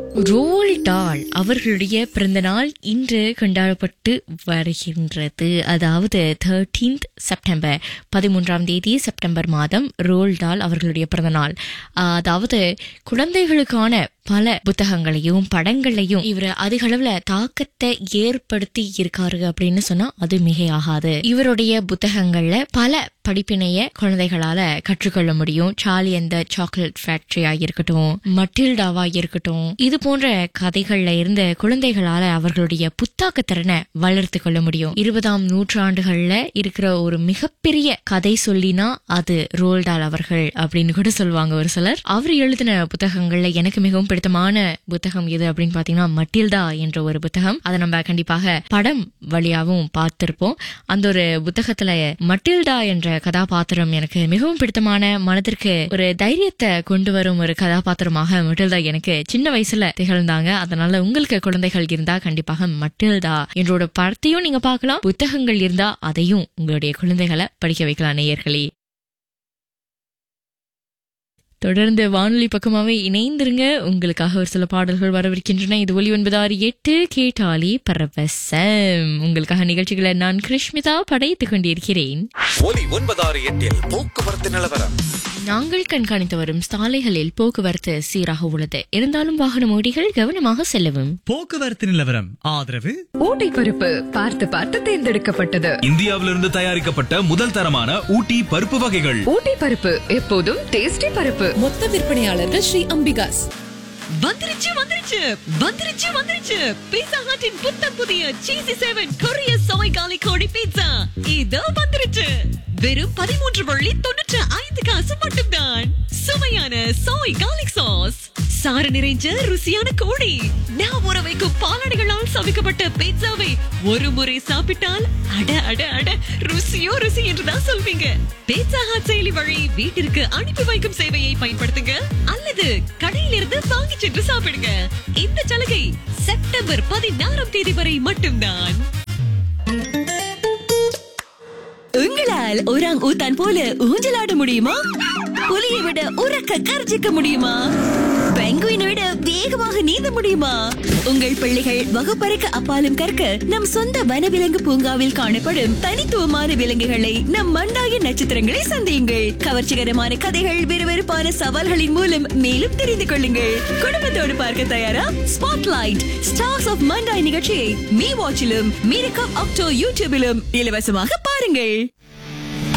role டால் அவர்களுடைய பிறந்த நாள் இன்று கொண்டாடப்பட்டு வருகின்றது அதாவது தேர்டீன்த் செப்டம்பர் பதிமூன்றாம் தேதி செப்டம்பர் மாதம் ரோல் டால் அவர்களுடைய பிறந்த நாள் ஆஹ், அதாவது குழந்தைகளுக்கான பல புத்தகங்களையும் படங்களையும் இவர் அதிக அளவுல தாக்கத்தை ஏற்படுத்தி இருக்காரு அப்படின்னு சொன்னா அது மிகையாகாது இவருடைய புத்தகங்கள்ல பல படிப்பினைய குழந்தைகளால கற்றுக்கொள்ள முடியும் சார்லி அந்த சாக்லேட் ஃபேக்டரியா இருக்கட்டும் மட்டில்டாவா இருக்கட்டும் இது போன்ற கதைகள்ல இருந்து குழந்தைகளால அவர்களுடைய புத்தாக்க திறனை வளர்த்து கொள்ள முடியும் இருபதாம் நூற்றாண்டுகள்ல இருக்கிற ஒரு மிகப்பெரிய கதை சொல்லினா அது ரோல்டால் அவர்கள் அப்படின்னு கூட சொல்லுவாங்க ஒரு சிலர் அவர் எழுதின புத்தகங்கள்ல எனக்கு மிகவும் பிடித்தமான புத்தகம் எது அப்படின்னு பாத்தீங்கன்னா மட்டில்டா என்ற ஒரு புத்தகம் அதை நம்ம கண்டிப்பாக படம் வழியாவும் பார்த்திருப்போம் அந்த ஒரு புத்தகத்துல மட்டில்டா என்ற கதாபாத்திரம் எனக்கு மிகவும் பிடித்தமான மனதிற்கு ஒரு தைரியத்தை கொண்டு வரும் ஒரு கதாபாத்திரமாக மட்டில்டா எனக்கு சின்ன வயசுல திகழ்ந்தாங்க அதனால உங்களுக்கு குழந்தைகள் இருந்தா கண்டிப்பாக மட்டில்டா என்றோட படத்தையும் நீங்க பார்க்கலாம் புத்தகங்கள் இருந்தா அதையும் உங்களுடைய குழந்தைகளை படிக்க வைக்கலாம் நேயர்களே தொடர்ந்து வானொலி பக்கமாவே இணைந்திருங்க உங்களுக்காக ஒரு சில பாடல்கள் வரவிருக்கின்றன இது ஒலி ஒன்பது ஆறு எட்டு கேட்டாலி பரவசம் உங்களுக்காக நிகழ்ச்சிகளை நான் கிருஷ்மிதா படைத்துக் கொண்டிருக்கிறேன் ஒலி ஒன்பதாறு எட்டில் போக்குவரத்து நிலவரம் நாங்கள் கண்காணித்து வரும் சாலைகளில் போக்குவரத்து சீராக உள்ளது இருந்தாலும் வாகன ஓடிகள் கவனமாக செல்லவும் போக்குவரத்து நிலவரம் ஆதரவு ஊட்டி பருப்பு பார்த்து பார்த்து தேர்ந்தெடுக்கப்பட்டது இந்தியாவிலிருந்து தயாரிக்கப்பட்ட முதல் தரமான ஊட்டி பருப்பு வகைகள் ஊட்டி பருப்பு எப்போதும் டேஸ்டி பருப்பு மொத்த விற்பனையாளர்கள் ஸ்ரீ அம்பிகாஸ் வந்துருச்சு வந்துருச்சு வந்துருச்சு வந்துருச்சு பீட்சா ஹட்டின் புத்தம் புதிய சீசி செவன் கொரிய சோய் காலி கோழி பீட்சா இதோ வந்துருச்சு வெறும் பதிமூன்று வள்ளி தொண்ணூற்று ஐந்து காசு மட்டும்தான் சுவையான சோய் காலிக் சாஸ் சாறு நிறைஞ்ச ருசியான கோழி நான் ஊற வைக்கும் பாலாடைகளால் சமைக்கப்பட்ட பீட்சாவை ஒரு முறை சாப்பிட்டால் அட அட அட ருசியோ ருசி என்றுதான் சொல்வீங்க பீட்சா ஹாட் செயலி வழி வீட்டிற்கு அனுப்பி வைக்கும் சேவையை பயன்படுத்துங்க அல்லது கடையிலிருந்து வாங்கி சென்று சாப்பிடுங்க இந்த சலுகை செப்டம்பர் பதினாறாம் தேதி வரை மட்டும்தான் உங்களால் ஒராங் ஊத்தான் போல ஊஞ்சலாட முடியுமா புலியை விட உறக்க கர்ஜிக்க முடியுமா பெங்குயினை விட வேகமாக நீந்த முடியுமா உங்கள் பிள்ளைகள் வகுப்பறைக்கு அப்பாலும் கற்க நம் சொந்த வனவிலங்கு பூங்காவில் காணப்படும் தனித்துவமான விலங்குகளை நம் மண்டாய நட்சத்திரங்களை சந்தியுங்கள் கவர்ச்சிகரமான கதைகள் விறுவிறுப்பான சவால்களின் மூலம் மேலும் தெரிந்து கொள்ளுங்கள் குடும்பத்தோடு பார்க்க தயாரா ஸ்பாட்லைட் ஸ்டார்ஸ் ஆஃப் மண்டாய் நிகழ்ச்சியை மீ வாட்சிலும் மீரகம் அக்டோ யூடியூபிலும் இலவசமாக பாருங்கள்